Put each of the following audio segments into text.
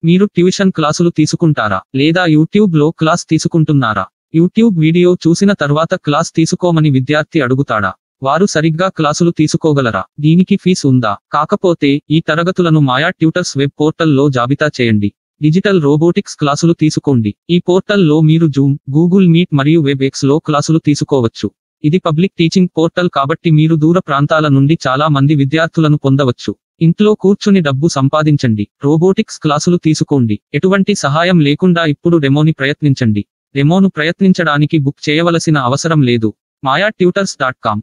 మీరు ట్యూషన్ క్లాసులు తీసుకుంటారా లేదా యూట్యూబ్ లో క్లాస్ తీసుకుంటున్నారా యూట్యూబ్ వీడియో చూసిన తర్వాత క్లాస్ తీసుకోమని విద్యార్థి అడుగుతాడా వారు సరిగ్గా క్లాసులు తీసుకోగలరా దీనికి ఫీజు ఉందా కాకపోతే ఈ తరగతులను మాయా ట్యూటర్స్ వెబ్ పోర్టల్లో జాబితా చేయండి డిజిటల్ రోబోటిక్స్ క్లాసులు తీసుకోండి ఈ పోర్టల్లో మీరు జూమ్ గూగుల్ మీట్ మరియు వెబ్ ఎక్స్ లో క్లాసులు తీసుకోవచ్చు ఇది పబ్లిక్ టీచింగ్ పోర్టల్ కాబట్టి మీరు దూర ప్రాంతాల నుండి చాలా మంది విద్యార్థులను పొందవచ్చు ఇంట్లో కూర్చుని డబ్బు సంపాదించండి రోబోటిక్స్ క్లాసులు తీసుకోండి ఎటువంటి సహాయం లేకుండా ఇప్పుడు డెమోని ప్రయత్నించండి డెమోను ప్రయత్నించడానికి బుక్ చేయవలసిన అవసరం లేదు my tutors dot com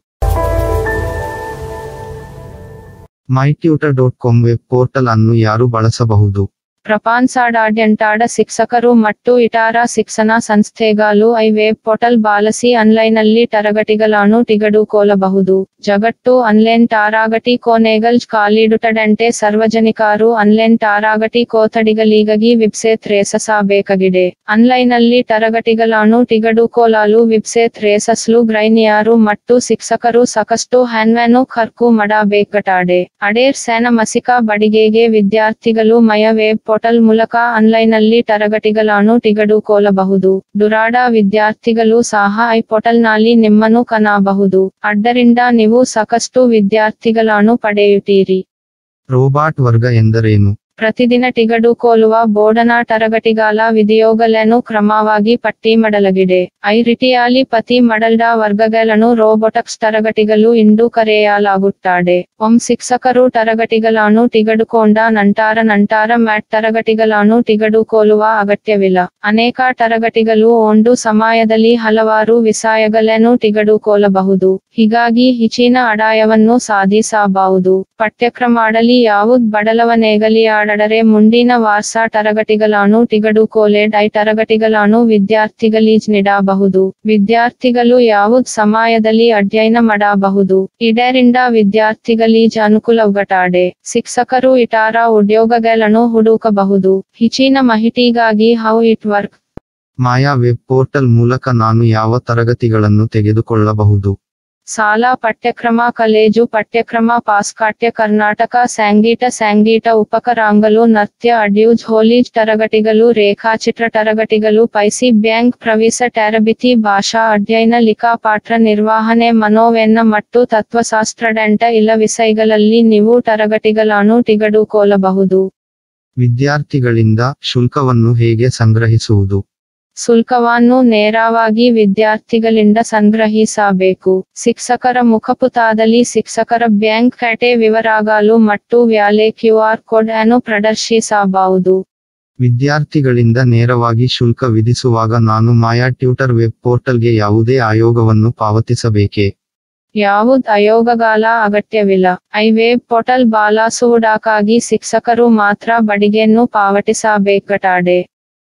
mytutor dot com web portal ಅನ್ನು ಯಾರು ಬಳಸಬಹುದು ಪ್ರಪಂಚದಾದ್ಯಂತಾಡ ಶಿಕ್ಷಕರು ಮತ್ತು ಇತರ ಶಿಕ್ಷಣ ಸಂಸ್ಥೆಗಳು ಐ ವೆಬ್ ಪೋರ್ಟಲ್ ಬಳಸಿ ಆನ್ಲೈನ್ನಲ್ಲಿ ತರಗತಿಗಳನ್ನು ತೆಗೆದುಕೊಳ್ಳಬಹುದು ಜಗತ್ತು ಆನ್ಲೈನ್ ತರಗತಿ ಕೋಣೆಗಳು ಕಾಲಿಡುತ್ತದಂತೆ ಸಾರ್ವಜನಿಕರು ಆನ್ಲೈನ್ ತರಗತಿ ಕೊಠಡಿಗಳಿಗಾಗಿ ವೆಬ್ಸೈಟ್ ರೇಸಬೇಕಾಗಿದೆ ಆನ್ಲೈನ್ನಲ್ಲಿ ತರಗತಿಗಳನ್ನು ತೆಗೆದುಕೊಳ್ಳಲು ವೆಬ್ಸೈಟ್ ರೇಸಸ್ಲು ಗ್ರೈನಿಯರು ಮತ್ತು ಶಿಕ್ಷಕರು ಸಾಕಷ್ಟು ಹಣವನ್ನು ಖರ್ಚು ಮಾಡಬೇಕಾಗಿದೆ ಅಡೇರ್ ಸೇನ ಮಾಸಿಕ ಬಡಿಗೆಗೆ ವಿದ್ಯಾರ್ಥಿಗಳು ಮಯ ವೆಬ್ ಪೋರ್ಟಲ್ ಮೂಲಕ ಆನ್ಲೈನ್ನಲ್ಲಿ ತರಗತಿಗಳನ್ನು ತೆಗೆದುಕೊಳ್ಳಬಹುದು ದುರಾಡ ವಿದ್ಯಾರ್ಥಿಗಳು ಸಹ ಈ ಪೋರ್ಟಲ್ನಲ್ಲಿ ನಿಮ್ಮನ್ನು ಕಾಣಬಹುದು ಆದ್ದರಿಂದ ನೀವು ಸಾಕಷ್ಟು ವಿದ್ಯಾರ್ಥಿಗಳನ್ನು ಪಡೆಯುತ್ತೀರಿ ರೋಬಾಟ್ ವರ್ಗ ಎಂದರೇನು ಪ್ರತಿದಿನ ತೆಗೆದುಕೊಳ್ಳುವ ಬೋಧನಾ ತರಗತಿಗಳ ವಿಡಿಯೋಗಳನ್ನು ಕ್ರಮವಾಗಿ ಪಟ್ಟಿ ಮಾಡಲಾಗಿದೆ ಐ ರೀತಿಯಲ್ಲಿ ಪತಿ ಮಾಡಲ್ಡ ವರ್ಗಗಳನ್ನು ರೋಬೋಟಿಕ್ಸ್ ತರಗತಿಗಳು ಎಂದು ಕರೆಯಲಾಗುತ್ತದೆ ಒಮ್ ಶಿಕ್ಷಕರು ತರಗತಿಗಳನ್ನು ತೆಗೆದುಕೊಂಡ ನಂತರ ನಂತರ ಮ್ಯಾಟ್ ತರಗತಿಗಳನ್ನು ತೆಗೆದುಕೊಳ್ಳುವ ಅಗತ್ಯವಿಲ್ಲ ಅನೇಕ ತರಗತಿಗಳು ಒಂದು ಸಮಯದಲ್ಲಿ ಹಲವಾರು ವಿಷಯಗಳನ್ನು ತೆಗೆದುಕೊಳ್ಳಬಹುದು ಹೀಗಾಗಿ ಹೆಚ್ಚಿನ ಆದಾಯವನ್ನು ಸಾಧಿಸಬಹುದು ಪಠ್ಯಕ್ರಮದಲ್ಲಿ ಯಾವುದ್ ಬದಲಾವಣೆಗಲಿ ಆಡದರೆ ಮುಂದಿನ ವಾರ್ಷ ತರಗತಿಗಳನ್ನು ತೆಗೆದುಕೊಳ್ಳೆಡ್ ಐ ತರಗತಿಗಳನ್ನು ವಿದ್ಯಾರ್ಥಿಗಳಿಗೆ ನೀಡಬಹುದು ವಿದ್ಯಾರ್ಥಿಗಳು ಯಾವುದ್ ಸಮಯದಲ್ಲಿ ಅಧ್ಯಯನ ಮಾಡಬಹುದು ಇದರಿಂದ ವಿದ್ಯಾರ್ಥಿಗಳಿಗೆ ಅನುಕೂಲವಾಗುತ್ತದೆ ಶಿಕ್ಷಕರು ಇತರ ಉದ್ಯೋಗಗಳನ್ನು ಹುಡುಕಬಹುದು ಹೆಚ್ಚಿನ ಮಾಹಿತಿಗಾಗಿ how it work my web portal ಮೂಲಕ ನಾನು ಯಾವ ತರಗತಿಗಳನ್ನು ತೆಗೆದುಕೊಳ್ಳಬಹುದು ಶಾಲಾ ಪಠ್ಯಕ್ರಮ ಕಾಲೇಜು ಪಠ್ಯಕ್ರಮ ಪಾಸ್ಕಾಟ್ಯ ಕರ್ನಾಟಕ ಸಂಗೀತ ಸಂಗೀತ ಉಪಕರಣಗಳು ನೃತ್ಯ ಅಡ್ಯೂಸ್ ಹೋಲೀಜ್ ತರಗತಿಗಳು ರೇಖಾಚಿತ್ರ ತರಗತಿಗಳು ಪೈಸಿ ಬ್ಯಾಂಕ್ ಪ್ರವೇಶ ತರಬೇತಿ ಭಾಷಾ ಅಧ್ಯಯನ ಲಿಖಾಪಾಠ ನಿರ್ವಹಣೆ ಮನೋವೆನ್ನ ಮತ್ತು ತತ್ವಶಾಸ್ತ್ರದಂತ ಇಲ್ಲ ವಿಷಯಗಳಲ್ಲಿ ನೀವು ತರಗತಿಗಳನ್ನು ತೆಗೆದುಕೊಳ್ಳಬಹುದು ವಿದ್ಯಾರ್ಥಿಗಳಿಂದ ಶುಲ್ಕವನ್ನು ಹೇಗೆ ಸಂಗ್ರಹಿಸುವುದು ಶುಲ್ಕವನ್ನು ನೇರವಾಗಿ ವಿದ್ಯಾರ್ಥಿಗಳಿಂದ ಸಂಗ್ರಹಿಸಬೇಕು ಶಿಕ್ಷಕರ ಮುಖಪುಟದಲ್ಲಿ ಶಿಕ್ಷಕರ ಬ್ಯಾಂಕ್ ಖಾತೆ ವಿವರಗಳು ಮತ್ತು ವ್ಯಾಲೆ ಕ್ಯೂ ಆರ್ ಕೋಡ್ ಅನ್ನು ಪ್ರದರ್ಶಿಸಬಹುದು ವಿದ್ಯಾರ್ಥಿಗಳಿಂದ ನೇರವಾಗಿ ಶುಲ್ಕ ವಿಧಿಸುವಾಗ ನಾನು ಮಾಯಾ ಟ್ಯೂಟರ್ ವೆಬ್ ಪೋರ್ಟಲ್ಗೆ ಯಾವುದೇ ಆಯೋಗವನ್ನು ಪಾವತಿಸಬೇಕೇ ಯಾವುದ್ ಆಯೋಗಗಳ ಅಗತ್ಯವಿಲ್ಲ ಐ ವೆಬ್ ಪೋರ್ಟಲ್ ಬಳಸುವುದಕ್ಕಾಗಿ ಶಿಕ್ಷಕರು ಮಾತ್ರ ಬಡಿಗೆಯನ್ನು ಪಾವತಿಸಬೇಕಾಗಿದೆ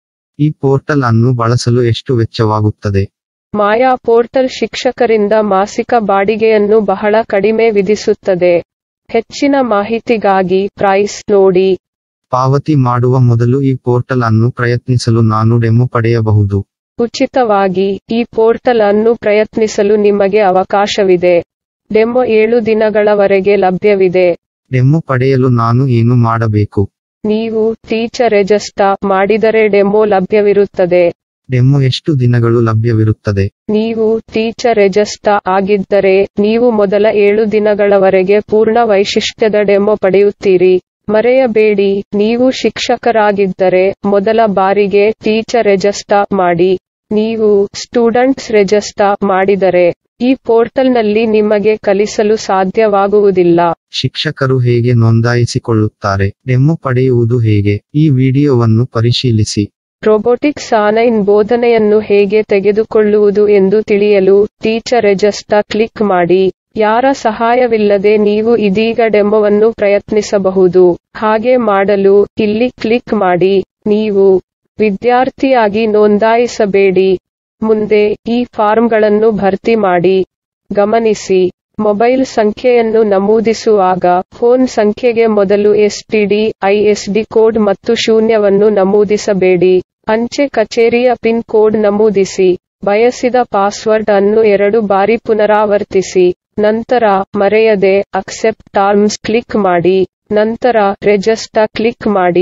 ಈ ಪೋರ್ಟಲ್ ಅನ್ನು ಬಳಸಲು ಎಷ್ಟು ವೆಚ್ಚವಾಗುತ್ತದೆ ಮಾಯಾ ಪೋರ್ಟಲ್ ಶಿಕ್ಷಕರಿಂದ ಮಾಸಿಕ ಬಾಡಿಗೆಯನ್ನು ಬಹಳ ಕಡಿಮೆ ವಿಧಿಸುತ್ತದೆ ಹೆಚ್ಚಿನ ಮಾಹಿತಿಗಾಗಿ ಪ್ರೈಸ್ ನೋಡಿ ಪಾವತಿ ಮಾಡುವ ಮೊದಲು ಈ ಪೋರ್ಟಲ್ ಅನ್ನು ಪ್ರಯತ್ನಿಸಲು ನಾನು ಡೆಮೊ ಪಡೆಯಬಹುದು ಉಚಿತವಾಗಿ ಈ ಪೋರ್ಟಲ್ ಅನ್ನು ಪ್ರಯತ್ನಿಸಲು ನಿಮಗೆ ಅವಕಾಶವಿದೆ ಡೆಮೊ ಏಳು ದಿನಗಳವರೆಗೆ ಲಭ್ಯವಿದೆ ಡೆಮೊ ಪಡೆಯಲು ನಾನು ಏನು ಮಾಡಬೇಕು ನೀವು ಟೀಚರ್ ರೆಜಿಸ್ಟರ್ ಮಾಡಿದರೆ ಡೆಮೊ ಲಭ್ಯವಿರುತ್ತದೆ ಡೆಮೊ ಎಷ್ಟು ದಿನಗಳು ಲಭ್ಯವಿರುತ್ತದೆ ನೀವು ಟೀಚರ್ ರೆಜಿಸ್ಟರ್ ಆಗಿದ್ದರೆ ನೀವು ಮೊದಲ ಏಳು ದಿನಗಳವರೆಗೆ ಪೂರ್ಣ ವೈಶಿಷ್ಟ್ಯದ ಡೆಮೊ ಪಡೆಯುತ್ತೀರಿ ಮರೆಯಬೇಡಿ ನೀವು ಶಿಕ್ಷಕರಾಗಿದ್ದರೆ ಮೊದಲ ಬಾರಿಗೆ ಟೀಚರ್ ರೆಜಿಸ್ಟರ್ ಮಾಡಿ ನೀವು ಸ್ಟೂಡೆಂಟ್ಸ್ ರೆಜಿಸ್ಟರ್ ಮಾಡಿದರೆ ಈ ಪೋರ್ಟಲ್ನಲ್ಲಿ ನಿಮಗೆ ಕಲಿಸಲು ಸಾಧ್ಯವಾಗುವುದಿಲ್ಲ ಶಿಕ್ಷಕರು ಹೇಗೆ ನೋಂದಾಯಿಸಿಕೊಳ್ಳುತ್ತಾರೆ ಡೆಮೊ ಪಡೆಯುವುದು ಹೇಗೆ ಈ ವಿಡಿಯೋವನ್ನು ಪರಿಶೀಲಿಸಿ ರೊಬೊಟಿಕ್ಸ್ ಆನ್ಲೈನ್ ಬೋಧನೆಯನ್ನು ಹೇಗೆ ತೆಗೆದುಕೊಳ್ಳುವುದು ಎಂದು ತಿಳಿಯಲು ಟೀಚರ್ ರೆಜಿಸ್ಟರ್ ಕ್ಲಿಕ್ ಮಾಡಿ ಯಾರ ಸಹಾಯವಿಲ್ಲದೆ ನೀವು ಇದೀಗ ಡೆಮೊವನ್ನು ಪ್ರಯತ್ನಿಸಬಹುದು ಹಾಗೆ ಮಾಡಲು ಇಲ್ಲಿ ಕ್ಲಿಕ್ ಮಾಡಿ ನೀವು ವಿದ್ಯಾರ್ಥಿಯಾಗಿ ನೋಂದಾಯಿಸಬೇಡಿ ಮುಂದೆ ಈ ಫಾರ್ಮ್ಗಳನ್ನು ಭರ್ತಿ ಮಾಡಿ ಗಮನಿಸಿ ಮೊಬೈಲ್ ಸಂಖ್ಯೆಯನ್ನು ನಮೂದಿಸುವಾಗ ಫೋನ್ ಸಂಖ್ಯೆಗೆ ಮೊದಲು ಎಸ್ಟಿಡಿ ಐಎಸ್ಡಿ ಕೋಡ್ ಮತ್ತು ಶೂನ್ಯವನ್ನು ನಮೂದಿಸಬೇಡಿ ಅಂಚೆ ಕಚೇರಿಯ ಪಿನ್ ಕೋಡ್ ನಮೂದಿಸಿ ಬಯಸಿದ ಪಾಸ್ವರ್ಡ್ ಅನ್ನು ಎರಡು ಬಾರಿ ಪುನರಾವರ್ತಿಸಿ ನಂತರ ಮರೆಯದೆ ಅಕ್ಸೆಪ್ಟ್ ಟರ್ಮ್ಸ್ ಕ್ಲಿಕ್ ಮಾಡಿ ನಂತರ ರೆಜಿಸ್ಟರ್ ಕ್ಲಿಕ್ ಮಾಡಿ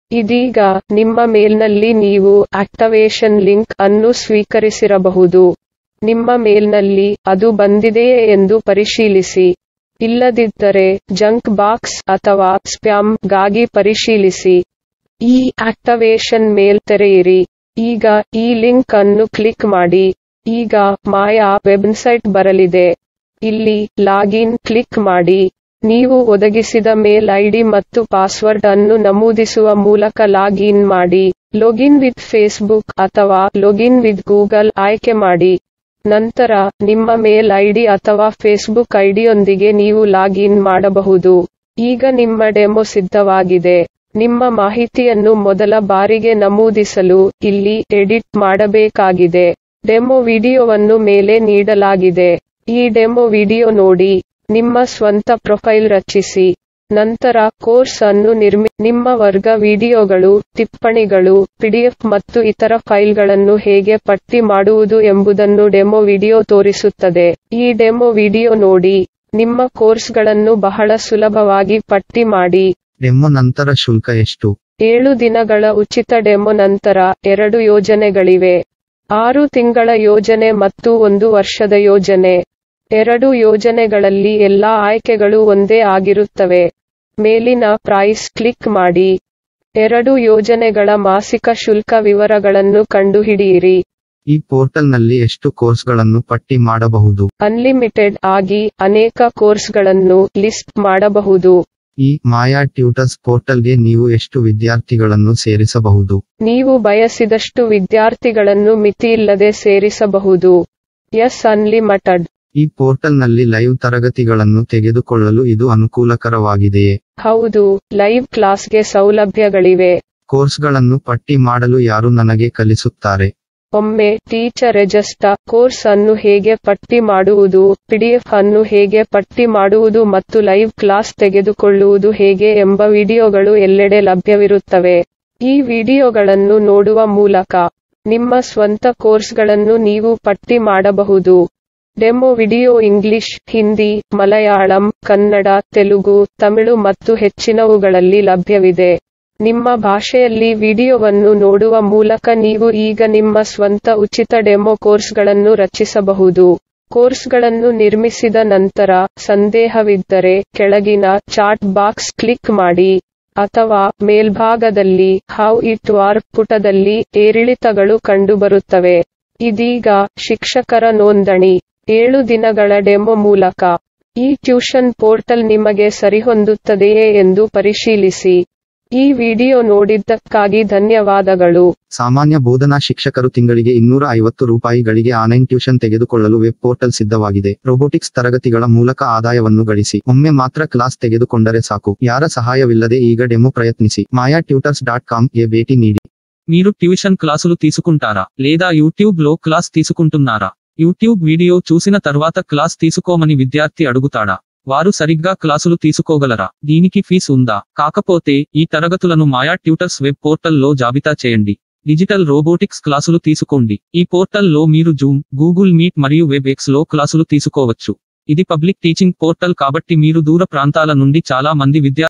ಇದೀಗ ನಿಮ್ಮ ಮೇಲ್ನಲ್ಲಿ ನೀವು ಆಕ್ಟವೇಷನ್ ಲಿಂಕ್ ಅನ್ನು ಸ್ವೀಕರಿಸಿರಬಹುದು ನಿಮ್ಮ ಮೇಲ್ನಲ್ಲಿ ಅದು ಬಂದಿದೆಯೇ ಎಂದು ಪರಿಶೀಲಿಸಿ ಇಲ್ಲದಿದ್ದರೆ ಜಂಕ್ ಬಾಕ್ಸ್ ಅಥವಾ ಸ್ಪ್ಯಾಮ್ ಗಾಗಿ ಪರಿಶೀಲಿಸಿ ಈ ಆಕ್ಟವೇಷನ್ ಮೇಲ್ ತೆರೆಯಿರಿ ಈಗ ಈ ಲಿಂಕ್ ಅನ್ನು ಕ್ಲಿಕ್ ಮಾಡಿ ಈಗ ಮಾಯಾ ವೆಬ್ಸೈಟ್ ಬರಲಿದೆ ಇಲ್ಲಿ ಲಾಗಿನ್ ಕ್ಲಿಕ್ ಮಾಡಿ ನೀವು ಒದಗಿಸಿದ ಮೇಲ್ ಐಡಿ ಮತ್ತು ಪಾಸ್ವರ್ಡ್ ಅನ್ನು ನಮೂದಿಸುವ ಮೂಲಕ ಲಾಗಿನ್ ಮಾಡಿ ಲೊಗಿನ್ ವಿತ್ ಫೇಸ್ಬುಕ್ ಅಥವಾ ಲೊಗಿನ್ ವಿತ್ ಗೂಗಲ್ ಆಯ್ಕೆ ಮಾಡಿ ನಂತರ ನಿಮ್ಮ ಮೇಲ್ ಐಡಿ ಅಥವಾ ಫೇಸ್ಬುಕ್ ಐಡಿಯೊಂದಿಗೆ ನೀವು ಲಾಗಿನ್ ಮಾಡಬಹುದು ಈಗ ನಿಮ್ಮ ಡೆಮೊ ಸಿದ್ಧವಾಗಿದೆ ನಿಮ್ಮ ಮಾಹಿತಿಯನ್ನು ಮೊದಲ ಬಾರಿಗೆ ನಮೂದಿಸಲು ಇಲ್ಲಿ ಎಡಿಟ್ ಮಾಡಬೇಕಾಗಿದೆ ಡೆಮೊ ವಿಡಿಯೋವನ್ನು ಮೇಲೆ ನೀಡಲಾಗಿದೆ ಈ ಡೆಮೊ ವಿಡಿಯೋ ನೋಡಿ ನಿಮ್ಮ ಸ್ವಂತ ಪ್ರೊಫೈಲ್ ರಚಿಸಿ ನಂತರ ಕೋರ್ಸ್ ಅನ್ನು ನಿರ್ಮಿ ನಿಮ್ಮ ವರ್ಗ ವಿಡಿಯೋಗಳು ಟಿಪ್ಪಣಿಗಳು ಪಿಡಿಎಫ್ ಮತ್ತು ಇತರ ಫೈಲ್ಗಳನ್ನು ಹೇಗೆ ಪಟ್ಟಿ ಮಾಡುವುದು ಎಂಬುದನ್ನು ಡೆಮೊ ವಿಡಿಯೋ ತೋರಿಸುತ್ತದೆ ಈ ಡೆಮೊ ವಿಡಿಯೋ ನೋಡಿ ನಿಮ್ಮ ಕೋರ್ಸ್ಗಳನ್ನು ಬಹಳ ಸುಲಭವಾಗಿ ಪಟ್ಟಿ ಮಾಡಿ ಡೆಮೊ ನಂತರ ಶುಲ್ಕ ಎಷ್ಟು ಏಳು ದಿನಗಳ ಉಚಿತ ಡೆಮೊ ನಂತರ ಎರಡು ಯೋಜನೆಗಳಿವೆ ಆರು ತಿಂಗಳ ಯೋಜನೆ ಮತ್ತು ಒಂದು ವರ್ಷದ ಯೋಜನೆ ಎರಡು ಯೋಜನೆಗಳಲ್ಲಿ ಎಲ್ಲಾ ಆಯ್ಕೆಗಳು ಒಂದೇ ಆಗಿರುತ್ತವೆ ಮೇಲಿನ ಪ್ರೈಸ್ ಕ್ಲಿಕ್ ಮಾಡಿ ಎರಡು ಯೋಜನೆಗಳ ಮಾಸಿಕ ಶುಲ್ಕ ವಿವರಗಳನ್ನು ಕಂಡುಹಿಡಿಯಿರಿ ಈ ಪೋರ್ಟಲ್ನಲ್ಲಿ ಎಷ್ಟು ಕೋರ್ಸ್ಗಳನ್ನು ಪಟ್ಟಿ ಮಾಡಬಹುದು ಅನ್ಲಿಮಿಟೆಡ್ ಆಗಿ ಅನೇಕ ಕೋರ್ಸ್ಗಳನ್ನು ಲಿಸ್ಟ್ ಮಾಡಬಹುದು ಈ ಮಾಯಾ ಟ್ಯೂಟರ್ಸ್ ಪೋರ್ಟಲ್ಗೆ ನೀವು ಎಷ್ಟು ವಿದ್ಯಾರ್ಥಿಗಳನ್ನು ಸೇರಿಸಬಹುದು ನೀವು ಬಯಸಿದಷ್ಟು ವಿದ್ಯಾರ್ಥಿಗಳನ್ನು ಮಿತಿಯಿಲ್ಲದೆ ಸೇರಿಸಬಹುದು ಎಸ್ ಅನ್ಲಿಮಿಟೆಡ್ ಈ ಪೋರ್ಟಲ್ನಲ್ಲಿ ಲೈವ್ ತರಗತಿಗಳನ್ನು ತೆಗೆದುಕೊಳ್ಳಲು ಇದು ಅನುಕೂಲಕರವಾಗಿದೆಯೇ ಹೌದು ಲೈವ್ ಕ್ಲಾಸ್ಗೆ ಸೌಲಭ್ಯಗಳಿವೆ ಕೋರ್ಸ್ಗಳನ್ನು ಪಟ್ಟಿ ಮಾಡಲು ಯಾರು ನನಗೆ ಕಲಿಸುತ್ತಾರೆ ಒಮ್ಮೆ ಟೀಚರ್ ರೆಜಸ್ಟ ಕೋರ್ಸ್ ಅನ್ನು ಹೇಗೆ ಪಟ್ಟಿ ಮಾಡುವುದು ಪಿಡಿಎಫ್ ಅನ್ನು ಹೇಗೆ ಪಟ್ಟಿ ಮಾಡುವುದು ಮತ್ತು ಲೈವ್ ಕ್ಲಾಸ್ ತೆಗೆದುಕೊಳ್ಳುವುದು ಹೇಗೆ ಎಂಬ ವಿಡಿಯೋಗಳು ಎಲ್ಲೆಡೆ ಲಭ್ಯವಿರುತ್ತವೆ ಈ ವಿಡಿಯೋಗಳನ್ನು ನೋಡುವ ಮೂಲಕ ನಿಮ್ಮ ಸ್ವಂತ ಕೋರ್ಸ್ಗಳನ್ನು ನೀವು ಪಟ್ಟಿ ಮಾಡಬಹುದು demo video English Hindi Malayalam Kannada Telugu Tamil ಮತ್ತು ಹೆಚ್ಚಿನವುಗಳಲ್ಲಿ ಲಭ್ಯವಿದೆ ನಿಮ್ಮ ಭಾಷೆಯಲ್ಲಿ ವಿಡಿಯೋವನ್ನು ನೋಡುವ ಮೂಲಕ ನೀವು ಈಗ ನಿಮ್ಮ ಸ್ವಂತ ಉಚಿತ ಡೆಮೊ ಕೋರ್ಸ್ಗಳನ್ನು ರಚಿಸಬಹುದು ಕೋರ್ಸ್ಗಳನ್ನು ನಿರ್ಮಿಸಿದ ನಂತರ ಸಂದೇಹವಿದ್ದರೆ ಕೆಳಗಿನ ಚಾಟ್ ಬಾಕ್ಸ್ ಕ್ಲಿಕ್ ಮಾಡಿ ಅಥವಾ ಮೇಲ್ಭಾಗದಲ್ಲಿ ಹೌ ಇಟ್ ವಾರ್ ಪುಟದಲ್ಲಿ ಏರಿಳಿತಗಳು ಕಂಡುಬರುತ್ತವೆ ಇದೀಗ ಶಿಕ್ಷಕರ ನೋಂದಣಿ ಏಳು ದಿನಗಳ ಡೆಮೊ ಮೂಲಕ ಈ ಟ್ಯೂಷನ್ ಪೋರ್ಟಲ್ ನಿಮಗೆ ಸರಿಹೊಂದುತ್ತದೆಯೇ ಎಂದು ಪರಿಶೀಲಿಸಿ ಈ ವಿಡಿಯೋ ನೋಡಿದ್ದಕ್ಕಾಗಿ ಧನ್ಯವಾದಗಳು ಸಾಮಾನ್ಯ ಬೋಧನಾ ಶಿಕ್ಷಕರು ತಿಂಗಳಿಗೆ ಇನ್ನೂರ ಐವತ್ತು ರೂಪಾಯಿಗಳಿಗೆ ಆನ್ಲೈನ್ ಟ್ಯೂಷನ್ ತೆಗೆದುಕೊಳ್ಳಲು ವೆಬ್ ಪೋರ್ಟಲ್ ಸಿದ್ಧವಾಗಿದೆ ರೋಬೋಟಿಕ್ಸ್ ತರಗತಿಗಳ ಮೂಲಕ ಆದಾಯವನ್ನು ಗಳಿಸಿ ಒಮ್ಮೆ ಮಾತ್ರ ಕ್ಲಾಸ್ ತೆಗೆದುಕೊಂಡರೆ ಸಾಕು ಯಾರ ಸಹಾಯವಿಲ್ಲದೆ ಈಗ ಡೆಮೋ ಪ್ರಯತ್ನಿಸಿ ಮಾಯಾ ಟ್ಯೂಟರ್ಸ್ ಡಾಟ್ ಕಾಮ್ಗೆ ಭೇಟಿ ನೀಡಿ మీరు ట్యూషన్ క్లాసులు తీసుకుంటారా లేదా యూట్యూబ్ లో క్లాస్ తీసుకుంటున్నారా యూట్యూబ్ వీడియో చూసిన తర్వాత క్లాస్ తీసుకోమని విద్యార్థి అడుగుతాడా వారు సరిగ్గా క్లాసులు తీసుకోగలరా దీనికి ఫీస్ ఉందా కాకపోతే ఈ తరగతులను మాయా ట్యూటర్స్ వెబ్ పోర్టల్లో జాబితా చేయండి డిజిటల్ రోబోటిక్స్ క్లాసులు తీసుకోండి ఈ పోర్టల్లో మీరు జూమ్ గూగుల్ మీట్ మరియు వెబ్ ఎక్స్ లో క్లాసులు తీసుకోవచ్చు ఇది పబ్లిక్ టీచింగ్ పోర్టల్ కాబట్టి మీరు దూర ప్రాంతాల నుండి చాలా మంది విద్యా